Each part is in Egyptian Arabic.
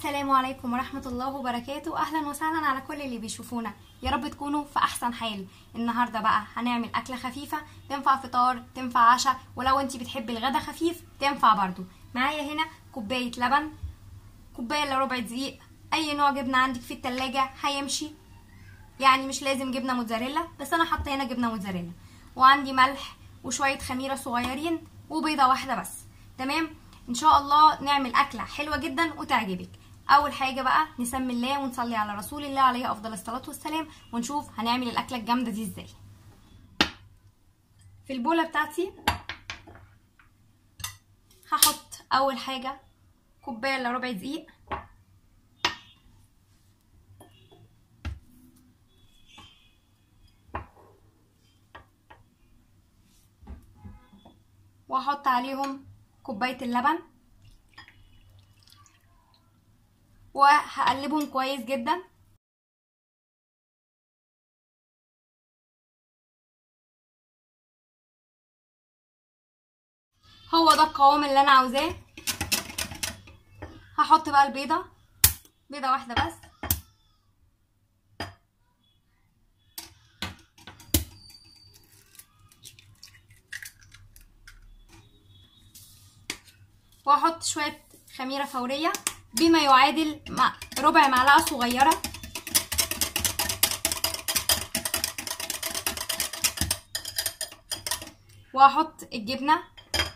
السلام عليكم ورحمة الله وبركاته أهلا وسهلا على كل اللي بيشوفونا يا رب تكونوا في أحسن حال النهاردة بقى هنعمل أكلة خفيفة تنفع فطار تنفع عشاء ولو انتي بتحبي الغدا خفيف تنفع برضو معايا هنا كوباية لبن كوباية الا ربع دقيق أي نوع جبنة عندك في التلاجة هيمشي يعني مش لازم جبنة موتزاريلا بس أنا حاطة هنا جبنة موتزاريلا وعندي ملح وشوية خميرة صغيرين وبيضة واحدة بس تمام ان شاء الله نعمل اكله حلوه جدا وتعجبك اول حاجه بقى نسمي الله ونصلي على رسول الله عليه افضل الصلاه والسلام ونشوف هنعمل الاكله الجامده دي ازاي في البوله بتاعتي هحط اول حاجه كوبايه الا ربع دقيق واحط عليهم كوبايه اللبن وهقلبهم كويس جدا هو ده القوام اللي انا عاوزاه هحط بقى البيضه بيضه واحده بس واحط شويه خميره فوريه بما يعادل مع ربع معلقه صغيره واحط الجبنه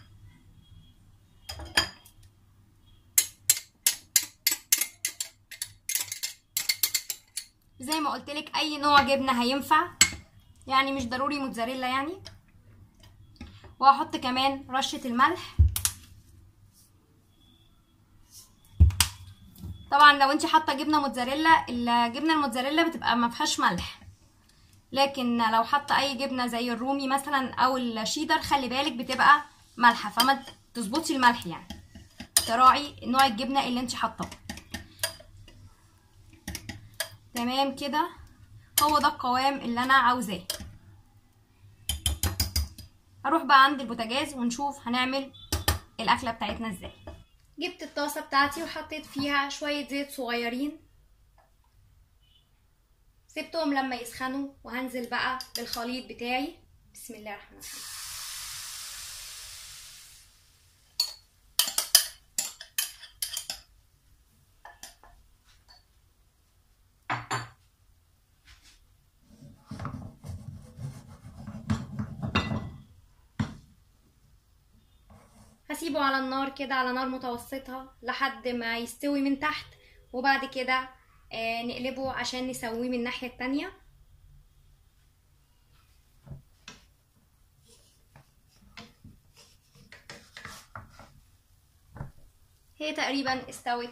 زي ما قلت لك اي نوع جبنه هينفع يعني مش ضروري موتزاريلا يعني واحط كمان رشه الملح طبعا لو انت حاطه جبنه موتزاريلا الجبنه الموتزاريلا بتبقى ما فيهاش ملح لكن لو حاطه اي جبنه زي الرومي مثلا او الشيدر خلي بالك بتبقى مالحه فما تظبطي الملح يعني تراعي نوع الجبنه اللي انت حاطاه تمام كده هو ده القوام اللي انا عاوزاه اروح بقى عند البوتاجاز ونشوف هنعمل الاكله بتاعتنا ازاي جبت الطاسة بتاعتي وحطيت فيها شوية زيت صغيرين سبتهم لما يسخنوا وهنزل بقى بالخليط بتاعي بسم الله الرحمن الرحيم هسيبه على النار كده على نار متوسطة لحد ما يستوي من تحت وبعد كده آه نقلبه عشان نسويه من الناحية التانية هي تقريبا استوت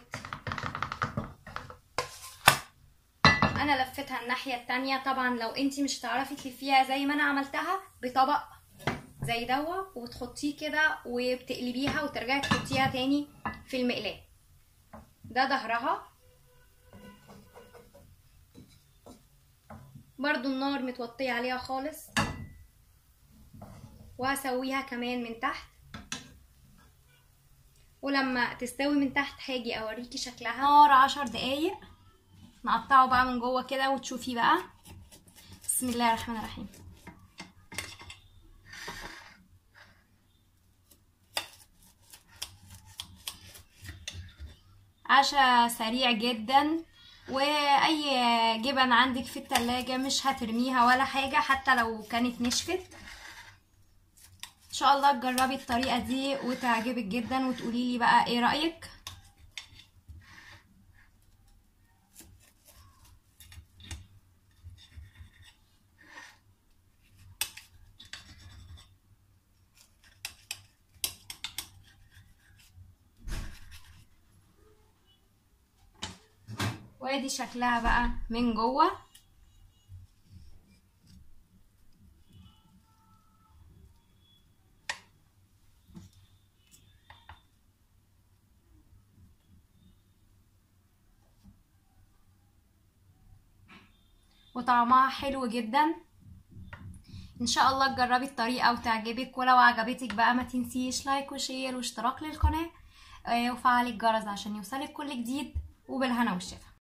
انا لفتها الناحية التانية طبعا لو انتي مش هتعرفي تلفيها زي ما انا عملتها بطبق زي دوا وتحطيه كده وبتقلبيها وترجعي تحطيها تاني في المقلاة ده ظهرها برضو النار متوطية عليها خالص وهسويها كمان من تحت ولما تستوي من تحت هاجي اوريكي شكلها نار عشر دقايق نقطعه بقى من جوه كده وتشوفي بقى بسم الله الرحمن الرحيم عشاء سريع جدا واي جبن عندك في التلاجة مش هترميها ولا حاجة حتى لو كانت نشفت ان شاء الله تجربي الطريقة دي وتعجبك جدا وتقولي لي بقى ايه رأيك وادي شكلها بقى من جوه وطعمها حلو جدا ان شاء الله تجربي الطريقه وتعجبك ولو عجبتك بقى ما تنسيش لايك وشير واشتراك للقناه آه، وفعلي الجرس عشان يوصلك كل جديد وبالهنا والشفا